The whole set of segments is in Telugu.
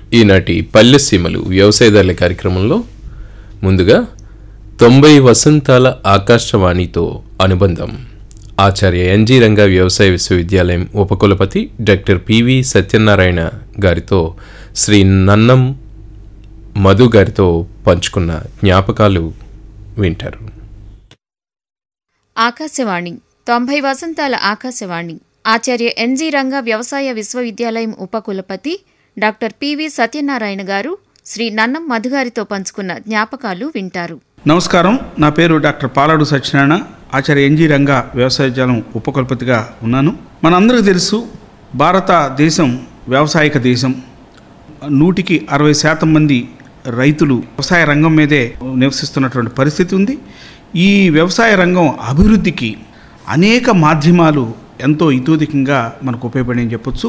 ఈనాటి పల్లెసీమలు వ్యవసాయదారుల కార్యక్రమంలో ముందుగా తొంభై వసంతాల ఆకాశవాణితో అనుబంధం ఆచార్య ఎన్జి రంగా వ్యవసాయ విశ్వవిద్యాలయం ఉపకులపతి డాక్టర్ పివి సత్యనారాయణ గారితో శ్రీ నన్నం మధు గారితో పంచుకున్న జ్ఞాపకాలు వింటారు ఆకాశవాణి తొంభై వసంతాల ఆకాశవాణి ఆచార్య ఎన్జి రంగా వ్యవసాయ విశ్వవిద్యాలయం ఉపకులపతి డాక్టర్ పివి సత్యనారాయణ గారు శ్రీ నన్నం మధుగారితో పంచుకున్న జ్ఞాపకాలు వింటారు నమస్కారం నా పేరు డాక్టర్ పాలాడు సత్యనారాయణ ఆచార్య ఎన్జి రంగా వ్యవసాయ విద్యాలయం ఉపకులపతిగా ఉన్నాను మనందరికీ తెలుసు భారతదేశం వ్యవసాయక దేశం నూటికి అరవై శాతం మంది రైతులు వ్యవసాయ రంగం మీదే నివసిస్తున్నటువంటి పరిస్థితి ఉంది ఈ వ్యవసాయ రంగం అభివృద్ధికి అనేక మాధ్యమాలు ఎంతో ఇతోధికంగా మనకు ఉపయోగపడి చెప్పొచ్చు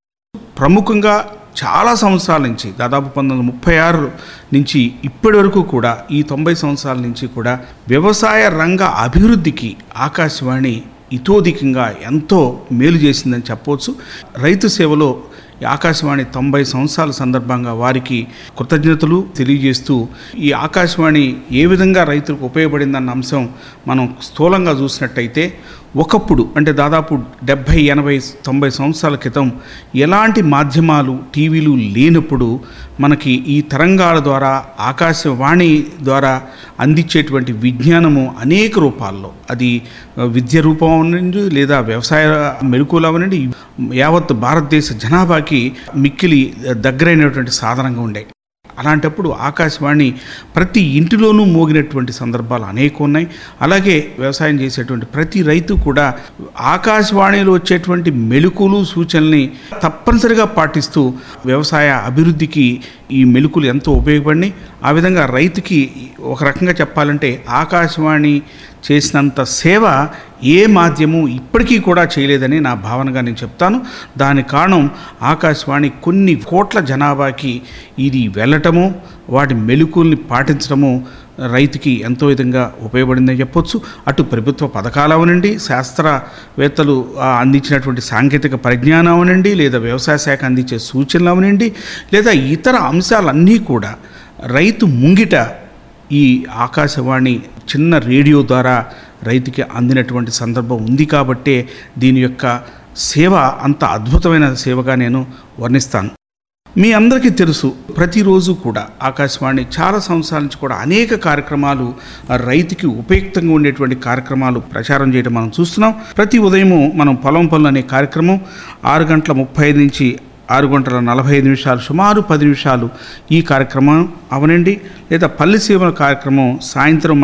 ప్రముఖంగా చాలా సంవత్సరాల నుంచి దాదాపు పంతొమ్మిది వందల ముప్పై ఆరు నుంచి ఇప్పటి వరకు కూడా ఈ తొంభై సంవత్సరాల నుంచి కూడా వ్యవసాయ రంగ అభివృద్ధికి ఆకాశవాణి ఇతోధికంగా ఎంతో మేలు చేసిందని చెప్పవచ్చు రైతు సేవలో ఈ ఆకాశవాణి తొంభై సంవత్సరాల సందర్భంగా వారికి కృతజ్ఞతలు తెలియజేస్తూ ఈ ఆకాశవాణి ఏ విధంగా రైతులకు ఉపయోగపడిందన్న అంశం మనం స్థూలంగా చూసినట్టయితే ఒకప్పుడు అంటే దాదాపు డెబ్భై ఎనభై తొంభై సంవత్సరాల క్రితం ఎలాంటి మాధ్యమాలు టీవీలు లేనప్పుడు మనకి ఈ తరంగాల ద్వారా ఆకాశవాణి ద్వారా అందించేటువంటి విజ్ఞానము అనేక రూపాల్లో అది విద్య రూపం అవనండి లేదా వ్యవసాయ మెలకువలు అవనండి యావత్ భారతదేశ జనాభాకి మిక్కిలి దగ్గరైనటువంటి సాధనంగా ఉండే అలాంటప్పుడు ఆకాశవాణి ప్రతి ఇంటిలోనూ మోగినటువంటి సందర్భాలు అనేక ఉన్నాయి అలాగే వ్యవసాయం చేసేటువంటి ప్రతి రైతు కూడా ఆకాశవాణిలో వచ్చేటువంటి మెలుకులు సూచనల్ని తప్పనిసరిగా పాటిస్తూ వ్యవసాయ అభివృద్ధికి ఈ మెలుకులు ఎంతో ఉపయోగపడినాయి ఆ విధంగా రైతుకి ఒక రకంగా చెప్పాలంటే ఆకాశవాణి చేసినంత సేవ ఏ మాధ్యమం ఇప్పటికీ కూడా చేయలేదని నా భావనగా నేను చెప్తాను దాని కారణం ఆకాశవాణి కొన్ని కోట్ల జనాభాకి ఇది వెళ్ళటము వాటి మెలుకుల్ని పాటించడము రైతుకి ఎంతో విధంగా ఉపయోగపడిందని చెప్పొచ్చు అటు ప్రభుత్వ పథకాలు అవనండి శాస్త్రవేత్తలు ఆ, అందించినటువంటి సాంకేతిక పరిజ్ఞానం అవనండి లేదా వ్యవసాయ శాఖ అందించే సూచనలు అవనండి లేదా ఇతర అంశాలన్నీ కూడా రైతు ముంగిట ఈ ఆకాశవాణి చిన్న రేడియో ద్వారా రైతుకి అందినటువంటి సందర్భం ఉంది కాబట్టే దీని యొక్క సేవ అంత అద్భుతమైన సేవగా నేను వర్ణిస్తాను మీ అందరికీ తెలుసు ప్రతిరోజు కూడా ఆకాశవాణి చాలా సంవత్సరాల నుంచి కూడా అనేక కార్యక్రమాలు ఆ రైతుకి ఉపయుక్తంగా ఉండేటువంటి కార్యక్రమాలు ప్రచారం చేయడం మనం చూస్తున్నాం ప్రతి ఉదయము మనం పొలం పనులు అనే కార్యక్రమం ఆరు గంటల ముప్పై ఐదు నుంచి ఆరు గంటల నలభై ఐదు నిమిషాలు సుమారు పది నిమిషాలు ఈ కార్యక్రమం అవనండి లేదా పల్లె సీమల కార్యక్రమం సాయంత్రం